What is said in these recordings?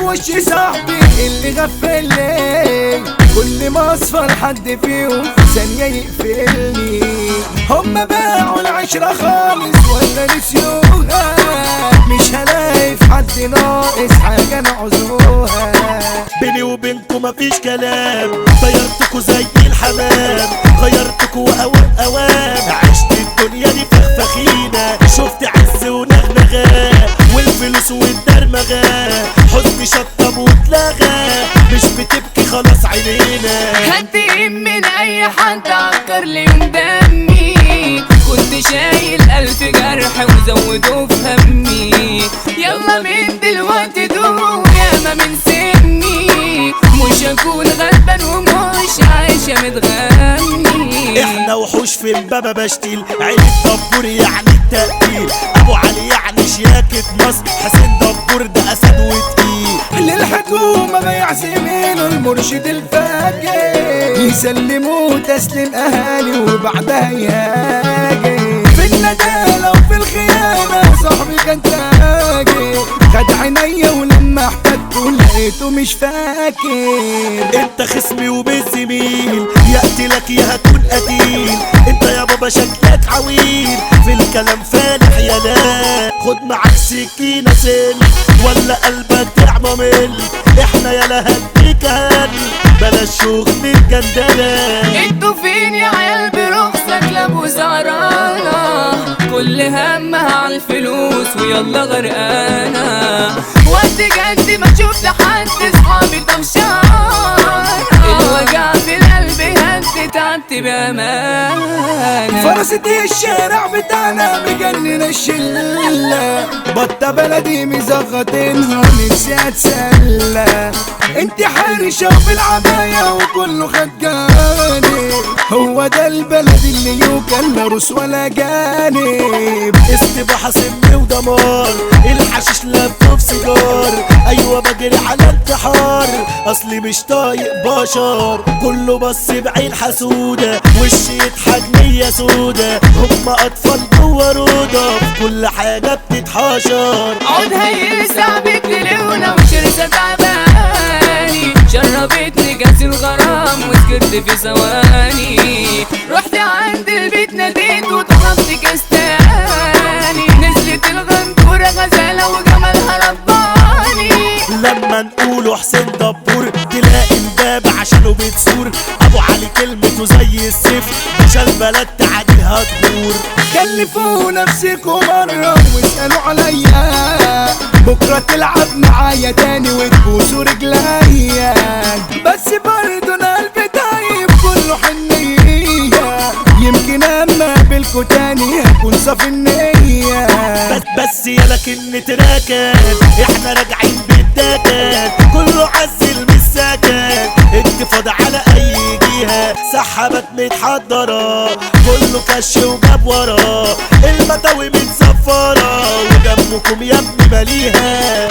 وش صاحبي اللي غفلني كل ما اصفر حد فيهم في ثانية يقفلني هما باعوا العشرة خالص ولا نسيوها مش هلاقي في حد ناقص حاجة نعوزوها بيني وبينكم مفيش كلام طيرتكوا زي الحمام غيرتكوا اوام اوام عشت الدنيا دي فخفخينة شفت عز ونغنغة والفلوس والدرمغة حزن شطب واتلغى مش بتبكي خلاص عينينا هنتقم من اي حد عكر لي يوم دمي كنت شايل الف جرح وزودوا في همي يلا من دلوقتي دوق ياما من سني مش هكون غلبان ومش عايشة متغني احنا وحوش في البابا بشتيل عيلة دبور يعني التقيل ابو علي يعني شياكة مصر حسين دبور ده اسد وتقيل للحكومة بيع زميله المرشد الفاجر يسلموه تسليم أهالي وبعدها يهاجر في الندالة وفي الخيانة صاحبي كان تاجر خد عينيا ولما احتجته لقيته مش فاكر انت خصمي وبالزميل يقتلك يا هتكون قتيل انت يا بابا شكلك عويل في الكلام فالح يا لا خد معاك سكينة سل ولا قلبك تعمى مل احنا يا لا هديك هل بلاش شغل الجندلة انتوا فين يا عيال برخصة كلاب وسهرانة كل همها على الفلوس ويلا غرقانة وقت جد ما تشوف لحد صحابي طمشانة الوجع في القلب هد تعبت بأمانة فرصة الشارع بتاعنا مجنن الشلة بطة بلدي مزغطينها نفسي اتسلى انت حرشة في العباية وكله خجاني هو ده البلد اللي يوكل لا روس ولا جانب استباحة سم ودمار الحشيش لابته في سيجار ايوه بجري على انتحار اصلي مش طايق بشر كله بص بعين حسودة وشي يضحك نية سودة هما اطفال جوا روضة في كل حاجة بتتحشر عود هي صاحبك للونة وشرسة تعباني شربتني كاس الغرام وسكرت في ثواني رحت عند البيت ناديت وطلبت كاس تاني نزلت الغندورة غزالة وجمالها رباني لما نقوله حسين دبور تلاقي امباب عشانه بتثور ابو علي كلمته زي السيف مش البلد تعديها تدور كلفوا نفسكم مرة واسألوا عليا بكرة تلعب معايا تاني وتبوسوا رجليا بس برضه انا قلبي طيب كله حنية يمكن اما قابلكوا تاني هكون صافي النية بس بس يا لكن تراكب احنا راجعين بالدكات كله عزل من السكن انتفاضة على اي جهة سحبت متحضرة كله كش وجاب وراه المتاوي متزفرة ودمكم يا ابني مليها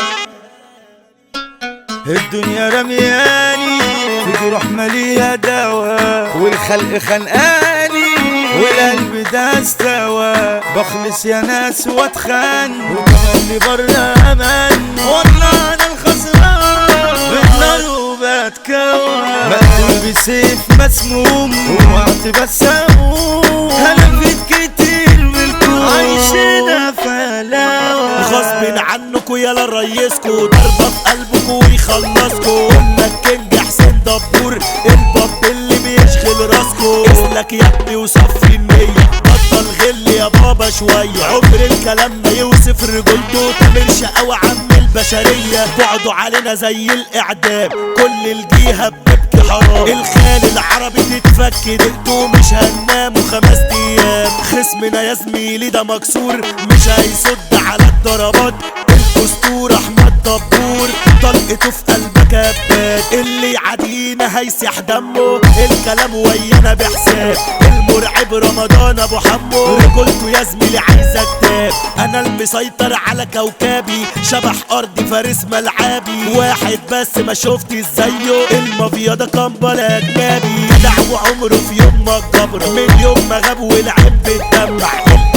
الدنيا رمياني في جروح مالية دواء والخلق خنقاني والقلب ده استوى بخلص يا ناس واتخان وكمان بره امان والله انا الخسران بتنار وبتكوى مقتول بسيف مسموم ووقت بس اقوم انا فيت كتير بالكون عايشين فلاوة غصب عنكوا يلا ريسكوا ضربة في قلبكوا ويخلصكوا قلنا الكينج حسين دبور الباب اللي بيشغل راسكوا اسلك يا ابني وصفي النية بطل غل يا بابا شوية عمر الكلام ما يوصف رجولته تامر شقاوة عم البشرية بعدوا علينا زي الإعدام كل الجيهة بتبكي حرام الخال العربي تتفك دقته مش هنناموا خمس أيام خصمنا يا زميلي ده مكسور مش هيصد على الضربات الأسطورة أحمد دبور طلقته في قلبك هبات اللي يعادينا هيسيح دمه الكلام ويانا بحساب المرعب رمضان ابو حمو رجولته يا زميلي عايزه كتاب انا المسيطر على كوكبي شبح ارضي فارس ملعبي واحد بس ما شفتش زيه المافيا ده كمبل اجنبي جدع وعمره في يوم ما جبر من يوم ما غاب والعب بتدمع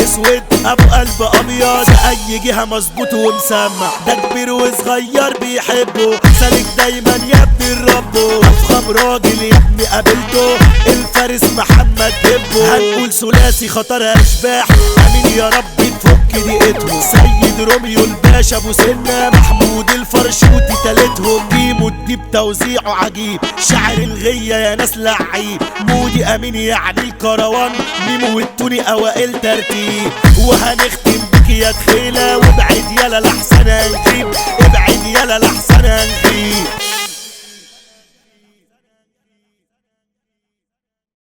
اسود ابو قلب ابيض في اي جهه مظبوط ومسمع ده كبير وصغير بيحبه سالك دايما يا ابن الرب افخم راجل يا ابني قابلته الفارس محمد دبو هنقول ثلاثي خطر اشباح امين يا رب تفك دقيقتهم سيد روميو الباشا ابو سنه محمود الفرشوتي تالتهم كيمو الديب توزيعه عجيب شاعر الغيه يا ناس لعيب مودي امين يعني الكروان ميمو والتوني اوائل ترتيب وهنختم بك يا دخيله وابعد يلا لحسن هنجيب ابعد يلا لحسن هنجيب